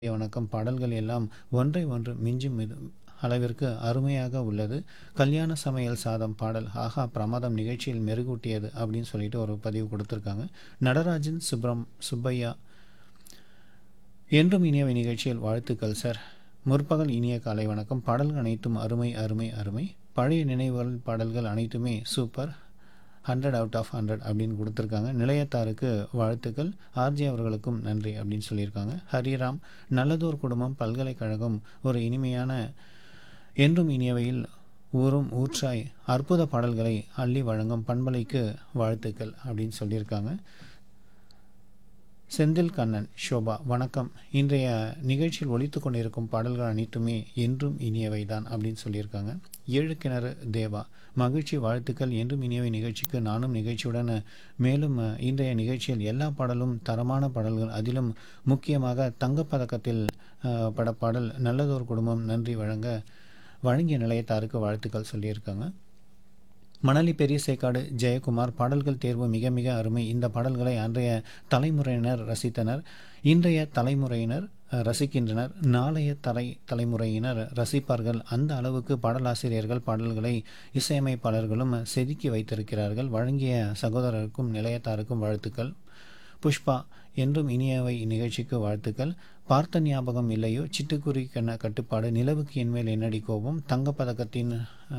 வணக்கம் பாடல்கள் எல்லாம் ஒன்றை ஒன்று மிஞ்சும் இது அளவிற்கு அருமையாக உள்ளது கல்யாண சமையல் சாதம் பாடல் ஆஹா பிரமாதம் நிகழ்ச்சியில் மெருகூட்டியது அப்படின்னு சொல்லிட்டு ஒரு பதிவு கொடுத்துருக்காங்க நடராஜன் சுப்ரம் சுப்பையா என்றும் இனியவை நிகழ்ச்சியில் வாழ்த்துக்கள் சார் முற்பகல் இனிய காலை வணக்கம் பாடல்கள் அனைத்தும் அருமை அருமை அருமை பழைய நினைவுகள் பாடல்கள் அனைத்துமே super hundred out of hundred அப்படின்னு கொடுத்துருக்காங்க நிலையத்தாருக்கு வாழ்த்துக்கள் ஆர்ஜி அவர்களுக்கும் நன்றி அப்படின்னு சொல்லியிருக்காங்க ஹரிராம் நல்லதோர் குடும்பம் பல்கலைக்கழகம் ஒரு இனிமையான என்றும் இனியவையில் ஊரும் ஊற்றாய் அற்புத பாடல்களை அள்ளி வழங்கும் பண்பலைக்கு வாழ்த்துக்கள் அப்படின்னு சொல்லியிருக்காங்க செந்தில் கண்ணன் ஷோபா வணக்கம் இன்றைய நிகழ்ச்சியில் ஒலித்து கொண்டிருக்கும் பாடல்கள் அனைத்துமே என்றும் இனியவை தான் அப்படின்னு சொல்லியிருக்காங்க ஏழு கிணறு தேவா மகிழ்ச்சி வாழ்த்துக்கள் என்றும் இனியவை நிகழ்ச்சிக்கு நானும் நிகழ்ச்சியுடன் மேலும் இன்றைய நிகழ்ச்சியில் எல்லா பாடலும் தரமான பாடல்கள் அதிலும் முக்கியமாக தங்கப்பதக்கத்தில் படப்பாடல் நல்லதொரு குடும்பம் நன்றி வழங்க வழங்கிய நிலையத்தாருக்கு வாழ்த்துக்கள் சொல்லியிருக்காங்க மணலி பெரிய சேக்காடு ஜெயக்குமார் பாடல்கள் தேர்வு மிக மிக அருமை இந்த பாடல்களை அன்றைய தலைமுறையினர் ரசித்தனர் இன்றைய தலைமுறையினர் ரசிக்கின்றனர் நாளைய தலை தலைமுறையினர் ரசிப்பார்கள் அந்த அளவுக்கு பாடலாசிரியர்கள் பாடல்களை இசையமைப்பாளர்களும் செதுக்கி வைத்திருக்கிறார்கள் வழங்கிய சகோதரருக்கும் நிலையத்தாருக்கும் வாழ்த்துக்கள் புஷ்பா என்றும் இனியவை நிகழ்ச்சிக்கு வாழ்த்துக்கள் பார்த்த ஞாபகம் இல்லையோ சிட்டுக்குருவி கண்ண கட்டுப்பாடு நிலவுக்கு என்மேல் என்னடி கோபம் தங்கப்பதக்கத்தின்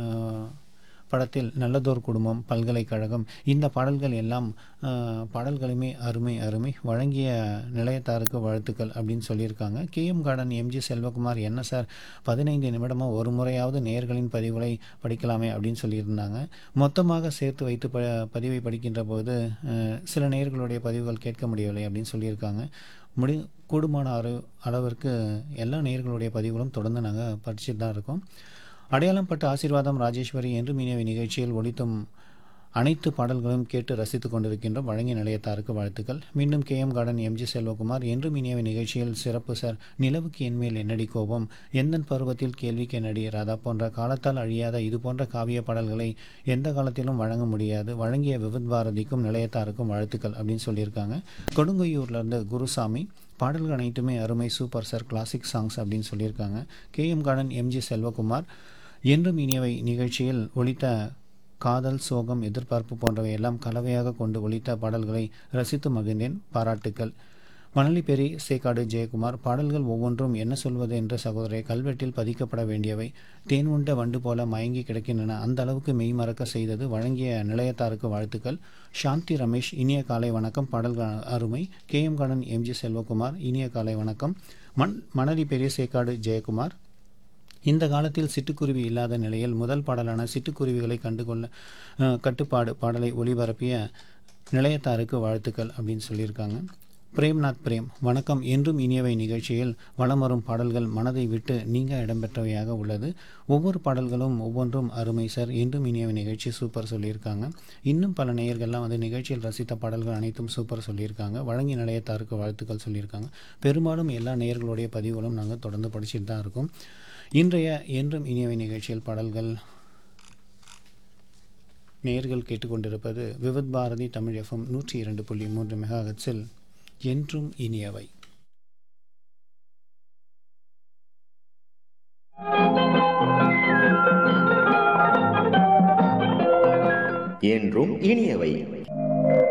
படத்தில் நல்லதோர் குடும்பம் பல்கலைக்கழகம் இந்த பாடல்கள் எல்லாம் பாடல்களுமே அருமை அருமை வழங்கிய நிலையத்தாருக்கு வாழ்த்துக்கள் அப்படின்னு சொல்லியிருக்காங்க கேஎம் கார்டன் எம்ஜி செல்வகுமார் என்ன சார் பதினைந்து நிமிடமாக ஒரு முறையாவது நேர்களின் பதிவுகளை படிக்கலாமே அப்படின்னு சொல்லியிருந்தாங்க மொத்தமாக சேர்த்து வைத்து ப பதிவை படிக்கின்ற போது சில நேர்களுடைய பதிவுகள் கேட்க முடியவில்லை அப்படின்னு சொல்லியிருக்காங்க முடி கூடுமான அளவிற்கு எல்லா நேர்களுடைய பதிவுகளும் தொடர்ந்து நாங்கள் படிச்சுட்டு தான் இருக்கோம் அடையாளம் பட்ட ஆசீர்வாதம் ராஜேஸ்வரி என்று மீனவி நிகழ்ச்சியில் ஒழித்தும் அனைத்து பாடல்களும் கேட்டு ரசித்து கொண்டிருக்கின்றோம் வழங்கிய நிலையத்தாருக்கு வாழ்த்துக்கள் மீண்டும் K M garden MG Selvakumar என்று மீனவி நிகழ்ச்சியில் சிறப்பு சார் நிலவுக்கு என்மேல் என்னடி கோபம் எந்தன் பருவத்தில் கேள்விக்கு என்னடி ராதா போன்ற காலத்தால் அழியாத இது போன்ற காவிய பாடல்களை எந்த காலத்திலும் வழங்க முடியாது வழங்கிய விவித் பாரதிக்கும் நிலையத்தாருக்கும் வாழ்த்துக்கள் அப்படின்னு சொல்லியிருக்காங்க கொடுங்கையூர்லேருந்து குருசாமி பாடல்கள் அனைத்துமே அருமை சூப்பர் சார் கிளாசிக் சாங்ஸ் அப்படின்னு சொல்லியிருக்காங்க K M garden MG Selvakumar என்றும் இனியவை நிகழ்ச்சியில் ஒழித்த காதல் சோகம் எதிர்பார்ப்பு போன்றவை எல்லாம் கலவையாக கொண்டு ஒழித்த பாடல்களை ரசித்து மகிழ்ந்தேன் பாராட்டுக்கள் மணலி பெரி சேக்காடு ஜெயக்குமார் பாடல்கள் ஒவ்வொன்றும் என்ன சொல்வது என்ற சகோதரை கல்வெட்டில் பதிக்கப்பட வேண்டியவை தேன் உண்ட வண்டு போல மயங்கி கிடக்கின்றன அந்த அளவுக்கு மெய் மறக்க செய்தது வழங்கிய நிலையத்தாருக்கு வாழ்த்துக்கள் சாந்தி ரமேஷ் இனிய காலை வணக்கம் பாடல்கள் அருமை K M Kannan MG Selvakumar இனிய காலை வணக்கம் மண் மணலி பெரிய சேக்காடு ஜெயக்குமார் இந்த காலத்தில் சிட்டுக்குருவி இல்லாத நிலையில் முதல் பாடலான சிட்டுக்குருவிகளை கண்டுகொள்ள கட்டுப்பாடு பாடலை ஒளிபரப்பிய நிலையத்தாருக்கு வாழ்த்துக்கள் அப்படின்னு சொல்லியிருக்காங்க பிரேம்நாத் பிரேம் வணக்கம் என்றும் இனியவை நிகழ்ச்சியில் வளம் வரும் பாடல்கள் மனதை விட்டு நீங்க இடம்பெற்றவையாக உள்ளது ஒவ்வொரு பாடல்களும் ஒவ்வொன்றும் அருமை சார் என்றும் இனியவை நிகழ்ச்சி சூப்பர் சொல்லியிருக்காங்க இன்னும் பல நேயர்கள்லாம் வந்து நிகழ்ச்சியில் ரசித்த பாடல்கள் அனைத்தும் சூப்பர் சொல்லியிருக்காங்க வழங்கி நிலையத்தாருக்கு வாழ்த்துக்கள் சொல்லியிருக்காங்க பெரும்பாலும் எல்லா நேயர்களுடைய பதிவுகளும் நாங்கள் தொடர்ந்து படிச்சுட்டு தான் இருக்கோம் இன்றைய என்றும் இனியவை நிகழ்ச்சியில் பாடல்கள் நேர்கள் கேட்டுக்கொண்டிருப்பது விவித் பாரதி தமிழ் எஃப்எம் நூற்றி இரண்டு புள்ளி மூன்று மெகாஹட்ஸில் என்றும் இனியவை என்றும் இனியவை